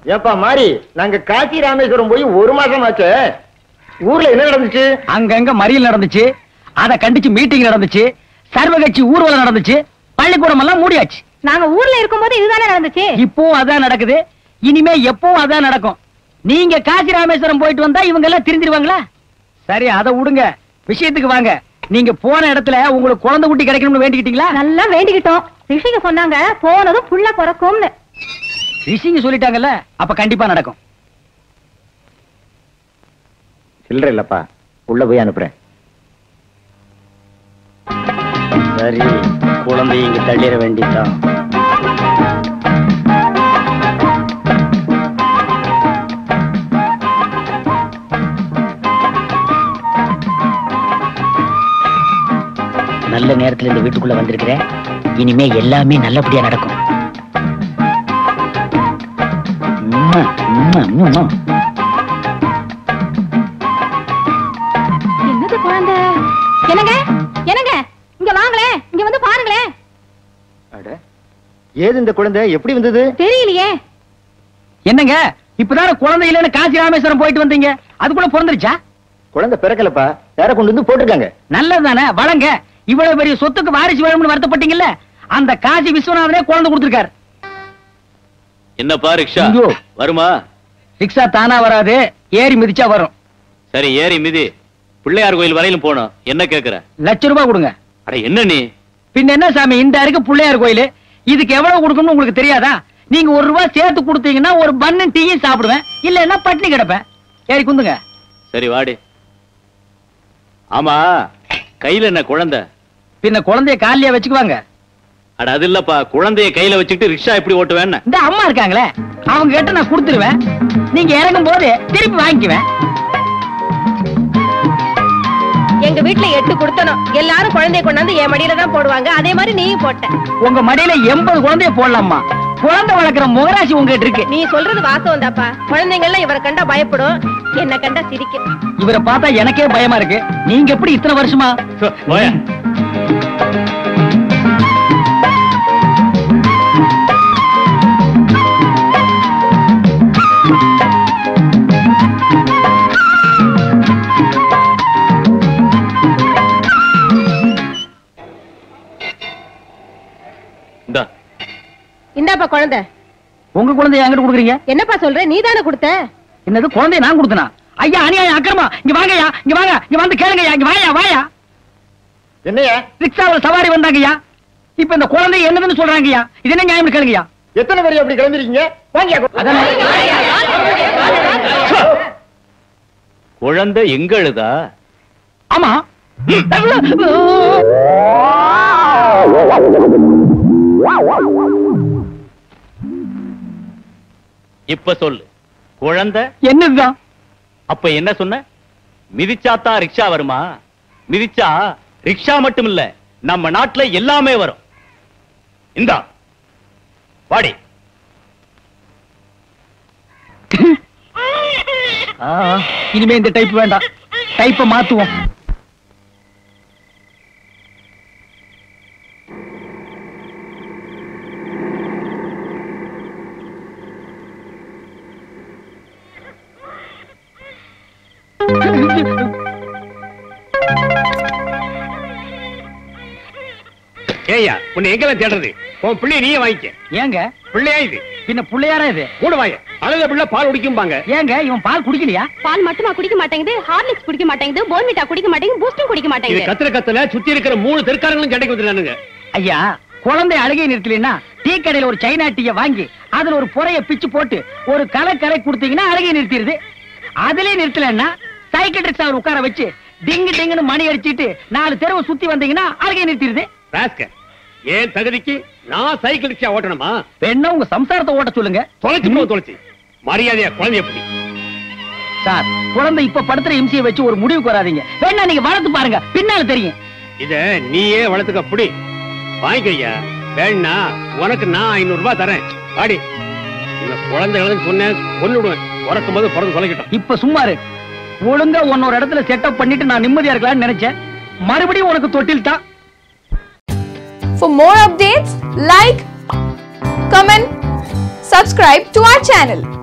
ஏப்பா மாறி நாங்க காசி ராமேஸ்வரம் போய் ஒரு மாசம் ஆச்சு ஊர்ல என்ன நடந்துச்சு அங்கங்க மறியல் நடந்துச்சு அத கண்டிச்சு மீட்டிங் நடந்துச்சு சர்வகட்சி ஊர்வலம் நடந்துச்சு பள்ளிக்கூடம் எல்லாம் மூடியாச்சு நாங்க ஊர்ல இருக்கும்போது இதுதானே நடந்துச்சு இப்போ அதான் நடக்குது இனிமே எப்பவும் அதான் நடக்கும் நீங்க காசி ராமேஸ்வரம் போயிட்டு வந்தா இவங்க எல்லாம் திருந்திருவாங்களா சரி அதை விடுங்க விஷயத்துக்கு வாங்க நீங்க போன இடத்துல உங்களுக்கு குழந்தை குட்டி கிடைக்கணும்னு வேண்டிக்கிட்டீங்களா நல்லா வேண்டிக்கிட்டோம் ரிஷிக்கு சொன்னாங்க போனதும் புள்ள பிறக்கும்னு ரிஷிங்க சொல்லிட்டாங்கல்ல அப்ப கண்டிப்பா நடக்கும் சில்லற இல்லப்பா உள்ள போய் அனுப்புறேன் சரி குழந்தை இங்க தள்ளிட வேண்டியதான் நல்ல நேரத்துல இந்த வீட்டுக்குள்ள வந்திருக்கிறேன் இனிமே எல்லாமே நல்லபடியா நடக்கும் உம்மா, உம்மா, உம்மா. என்னது குழந்தை என்னங்க என்னங்க இங்க வாங்களேன் இங்க வந்து பாருங்களேன் அட ஏது இந்த குழந்தை எப்படி வந்தது தெரியலையே என்னங்க இப்பதான குழந்தை இல்லைன்னு காசி ராமேஸ்வரம் போயிட்டு வந்தீங்க அதுக்குள்ள பிறந்துருச்சா குழந்தை பிறக்கலப்பா வேற கொண்டு வந்து போட்டிருக்காங்க நல்லதுதானே வளங்க இவ்வளவு பெரிய சொத்துக்கு வாரிசு வேணும்னு வருத்தப்பட்டீங்கல்ல அந்த காசி விஸ்வநாதனே குழந்தை கொடுத்திருக்காரு என்னப்பா ரிக்ஷா ஐயோ. வருமா ரிக்ஷா தானா வராது ஏறி மிதிச்சா வரும் சரி ஏறி மிதி பிள்ளையார் கோயில் வரையிலும் போனோம் என்ன கேக்குற லட்ச ரூபாய் கொடுங்க அட என்ன நீ பின்ன என்ன சாமி இந்த இருக்கு பிள்ளையார் கோயில் இதுக்கு எவ்வளவு கொடுக்கணும்னு உங்களுக்கு தெரியாதா நீங்க ஒரு ரூபாய் சேர்த்து கொடுத்தீங்கன்னா ஒரு பண்ணு டீயும் சாப்பிடுவேன் இல்லன்னா பட்டினி கிடப்பேன் ஏறி குந்துங்க சரி வாடி ஆமா கையில என்ன குழந்தை பின்ன குழந்தைய காலியா வச்சுக்குவாங்க அட அது இல்லப்பா குழந்தைய கையில வச்சுக்கிட்டு ரிக்ஷா எப்படி ஓட்டுவேன்னு இந்த அம்மா இருக்காங்களே அவங்க கிட்ட நான் கொடுத்துருவேன் நீங்க இறங்கும் போது திருப்பி வாங்கிக்குவேன் எங்க வீட்டுல எட்டு கொடுத்தனும் எல்லாரும் குழந்தைய கொண்டாந்து என் மடியில தான் போடுவாங்க அதே மாதிரி நீயும் போட்ட உங்க மடியில எண்பது குழந்தைய போடலாமா குழந்தை வளர்க்குற முகராசி உங்ககிட்ட இருக்கு நீ சொல்றது வாசம் தாப்பா குழந்தைங்கள்லாம் இவரை கண்டா பயப்படும் என்ன கண்டா சிரிக்கும் இவரை பார்த்தா எனக்கே பயமா இருக்கு நீங்க எப்படி இத்தனை வருஷமா சோ, போயா. இந்தா இந்தாப்பா குழந்தை உங்க குழந்தைய என்கிட்ட கொடுக்குறீங்க என்னப்பா சொல்ற நீ தானே கொடுத்த என்னது குழந்தைய நான் கொடுத்தனா ஐயா அநியாயம் அக்கிரமா இங்க வாங்கய்யா இங்க வாங்க இங்க வந்து கேளுங்கய்யா இங்க வாயா வாயா என்னையா ரிக்ஷாவில் சவாரி வந்தாங்கய்யா இப்ப இந்த குழந்தை என்னதுன்னு சொல்றாங்கய்யா இது என்ன நியாயம் கேளுங்கய்யா எத்தனை பேர் அப்படி கிளம்பிருக்கீங்க வாங்கியா அதானே குழந்தை எங்க அழுதா ஆமா இப்ப சொல்லு குழந்தை என்னதுதான் அப்ப என்ன சொன்ன மிதிச்சாத்தான் ரிக்ஷா வருமா மிதிச்சா ரிக்ஷா மட்டும் இல்ல நம்ம நாட்டுல எல்லாமே வரும் இந்தா வாடி ஆ, இனிமே இந்த டைப் வேண்டாம் டைப்பை மாத்துவோம் ஏய்யா உன்னை எங்கெல்லாம் தேடுறது உன் பிள்ளைய நீயே வாங்கிக்க ஏங்க பிள்ளையா இது பின்ன புள்ளையாரா இது கூட வாங்க அழுத பிள்ளை பால் குடிக்கும்பாங்க ஏங்க இவன் பால் குடிக்கலையா பால் மட்டுமா குடிக்க மாட்டேங்குது ஹார்லிக்ஸ் குடிக்க மாட்டேங்குது போர்மிட்டா குடிக்க மாட்டேங்குது பூஸ்டும் குடிக்க இது மாட்டேங்குது கத்துற கத்துல சுத்தி இருக்கிற மூணு தெற்காரங்களும் சண்டைக்கு வந்துடுறானுங்க ஐயா குழந்தை அழுகை நிறுத்தலைன்னா டீ கடையில ஒரு சைனா டீய வாங்கி அதுல ஒரு புறைய பிச்சு போட்டு ஒரு கலை கலை கொடுத்தீங்கன்னா அழுகை நிறுத்திடுது அதுலயே நிறுத்தலைன்னா சைக்கிள் ரிக்ஷா உட்கார வச்சு டிங்கு டிங்குன்னு மணி அடிச்சிட்டு நாலு தெருவை சுத்தி வந்தீங்கன்னா அழுகை நிறுத்திடுது ராஸ்க ஏன் தகுதிக்கு நான் சைக்கிள் ரிக்ஷா ஓட்டணுமா வேணா உங்க சம்சாரத்தை ஓட்ட சொல்லுங்க தொலைச்சு போ தொலைச்சு மரியாதையா குழந்தைய எப்படி சார் குழந்தை இப்ப படுத்துற இம்சியை வச்சு ஒரு முடிவுக்கு வராதீங்க வேணா நீங்க வளர்த்து பாருங்க பின்னால தெரியும் இத நீயே வளர்த்துக்க புடி வாங்கிக்கையா வேணா உனக்கு நான் ஐநூறு ரூபாய் தரேன் வாடி இந்த குழந்தைகளும் சொன்னேன் கொன்னுடுவேன் பிறக்கும் போது பிறந்து தொலைக்கட்டும் இப்ப சும்மா இரு ஒழுங்கா உன்னொரு இடத்துல செட்டப் பண்ணிட்டு நான் நிம்மதியா இருக்கலாம்னு நினைச்சேன் மறுபடியும் உனக்கு தொட்டில் தான் For more updates, like, comment, subscribe to our channel.